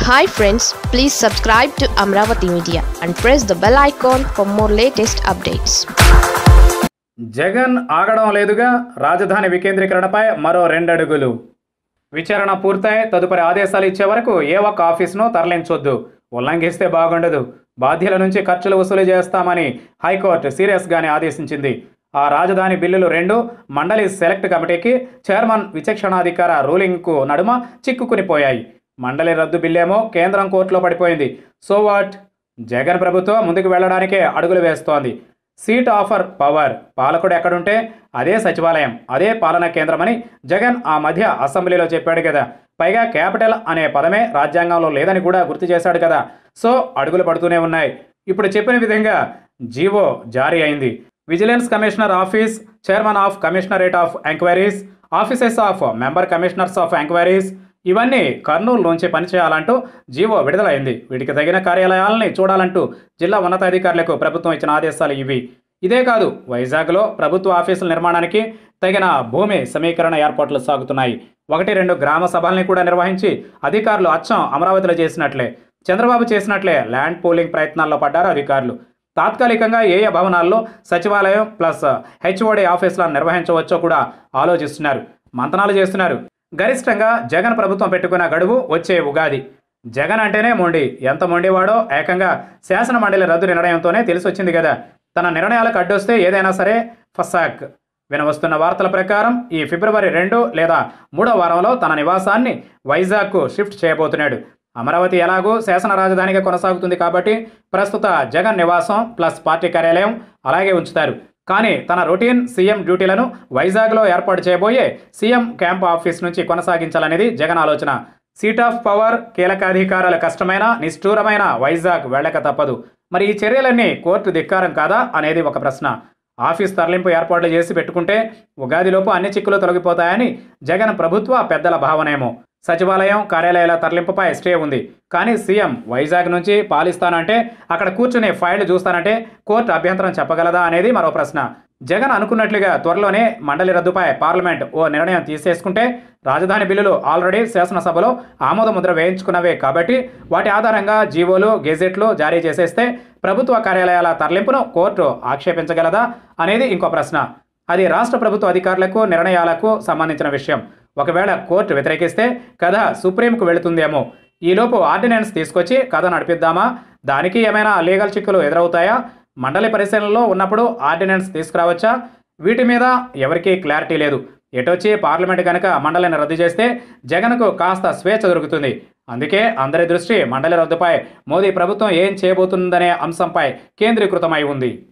hi friends please subscribe to Amaravati media and press the bell icon for more latest updates Jagan ఆగడం లేదుగా రాజధాని వికేంద్రీకరణపై మరో రెండడుగులు విచారణ పూర్తయి తదుపరి ఆదేశాలు ఇచ్చే వరకు ఏ ఒక్క ఆఫీసును తరలించొద్దు ఉల్లంఘిస్తే బాగుండదు బాధ్యుల నుంచి ఖర్చులు వసూలు చేస్తామని హైకోర్టు సీరియస్గానే ఆదేశించింది ఆ రాజధాని బిల్లులు రెండు మండలి సెలెక్ట్ కమిటీకి చైర్మన్ విచక్షణాధికార రూలింగ్కు నడుమ చిక్కుకునిపోయాయి మండలి రద్దు బిల్లేమో కేంద్రం కోర్టులో పడిపోయింది సో వాట్ జగన్ ప్రభుత్వం ముందుకు వెళ్ళడానికే అడుగులు వేస్తోంది సీట్ ఆఫర్ పవర్ పాలకుడు ఎక్కడుంటే అదే సచివాలయం అదే పాలనా కేంద్రమని జగన్ ఆ మధ్య అసెంబ్లీలో చెప్పాడు కదా పైగా క్యాపిటల్ అనే పదమే రాజ్యాంగంలో లేదని కూడా గుర్తు చేశాడు కదా సో అడుగులు పడుతూనే ఉన్నాయి ఇప్పుడు చెప్పిన విధంగా జీవో జారీ అయింది vigilance commissioner office chairman of commissionerate of enquiries offices of member commissioners of enquiries ఇవన్నీ కర్నూలు నుంచి పనిచేయాలంటూ జీవో విడుదలైంది వీటికి తగిన కార్యాలయాలని చూడాలంటూ జిల్లా ఉన్నతాధికారులకు ప్రభుత్వం ఇచ్చిన ఆదేశాలు ఇవి ఇదే కాదు వైజాగ్లో ప్రభుత్వ ఆఫీసుల నిర్మాణానికి తగిన భూమి సమీకరణ ఏర్పాట్లు సాగుతున్నాయి ఒకటి రెండు గ్రామ సభల్ని కూడా నిర్వహించి అధికారులు అచ్చం అమరావతిలో చేసినట్లే చంద్రబాబు చేసినట్లే ల్యాండ్ పూలింగ్ ప్రయత్నాల్లో పడ్డారు అధికారులు తాత్కాలికంగా ఏ ఏ భవనాల్లో సచివాలయం ప్లస్ హెచ్ఓడి ఆఫీసులను నిర్వహించవచ్చో కూడా ఆలోచిస్తున్నారు మంతనాలు చేస్తున్నారు గరిష్టంగా జగన్ ప్రభుత్వం పెట్టుకున్న గడువు వచ్చే ఉగాది జగన్ అంటేనే మొండి ఎంత మొండివాడో ఏకంగా శాసన మండలి రద్దు నిర్ణయంతోనే తెలిసొచ్చింది కదా తన నిర్ణయాలకు అడ్డొస్తే ఏదైనా సరే ఫసాక్ వినవస్తున్న వార్తల ప్రకారం ఈ ఫిబ్రవరి రెండు లేదా మూడో వారంలో తన నివాసాన్ని వైజాగ్కు షిఫ్ట్ చేయబోతున్నాడు అమరావతి ఎలాగూ శాసన రాజధానిగా కొనసాగుతుంది కాబట్టి ప్రస్తుత జగన్ నివాసం ప్లస్ పార్టీ కార్యాలయం అలాగే ఉంచుతారు కానీ తన రొటీన్ సీఎం డ్యూటీలను వైజాగ్లో ఏర్పాటు చేయబోయే సీఎం క్యాంప్ ఆఫీస్ నుంచి కొనసాగించాలనేది జగన్ ఆలోచన సీట్ ఆఫ్ పవర్ కీలకాధికారాల కష్టమైన నిష్ఠూరమైన వైజాగ్ వెళ్ళక తప్పదు మరి ఈ చర్యలన్నీ కోర్టు ధిక్కారం కాదా అనేది ఒక ప్రశ్న ఆఫీస్ తరలింపు ఏర్పాట్లు చేసి పెట్టుకుంటే ఉగాదిలోపు అన్ని చిక్కులు తొలగిపోతాయని జగన్ ప్రభుత్వ పెద్దల భావనేమో సచివాలయం కార్యాలయాల తరలింపుపై స్టే ఉంది కానీ సీఎం వైజాగ్ నుంచి పాలిస్తానంటే అక్కడ కూర్చుని ఫైళ్లు చూస్తానంటే కోర్టు అభ్యంతరం చెప్పగలదా అనేది మరో ప్రశ్న జగన్ అనుకున్నట్లుగా త్వరలోనే మండలి రద్దుపై పార్లమెంట్ ఓ నిర్ణయం తీసేసుకుంటే రాజధాని బిల్లులు ఆల్రెడీ శాసనసభలో ఆమోద ముద్ర వేయించుకున్నవే కాబట్టి వాటి ఆధారంగా జీవోలు గెజెట్లు జారీ చేసేస్తే ప్రభుత్వ కార్యాలయాల తరలింపును కోర్టు ఆక్షేపించగలదా అనేది ఇంకో ప్రశ్న అది రాష్ట్ర ప్రభుత్వ అధికారులకు నిర్ణయాలకు సంబంధించిన విషయం ఒకవేళ కోర్టు వ్యతిరేకిస్తే కథ సుప్రీంకు వెళుతుందేమో ఈలోపు ఆర్డినెన్స్ తీసుకొచ్చి కథ నడిపిద్దామా దానికి ఏమైనా లీగల్ చిక్కులు ఎదురవుతాయా మండలి పరిశీలనలో ఉన్నప్పుడు ఆర్డినెన్స్ తీసుకురావచ్చా వీటి మీద ఎవరికీ క్లారిటీ లేదు ఎటొచ్చి పార్లమెంట్ కనుక మండలిని రద్దు చేస్తే జగన్కు కాస్త స్వేచ్ఛ దొరుకుతుంది అందుకే అందరి దృష్టి మండలి రద్దుపై మోదీ ప్రభుత్వం ఏం చేయబోతుందనే అంశంపై కేంద్రీకృతమై ఉంది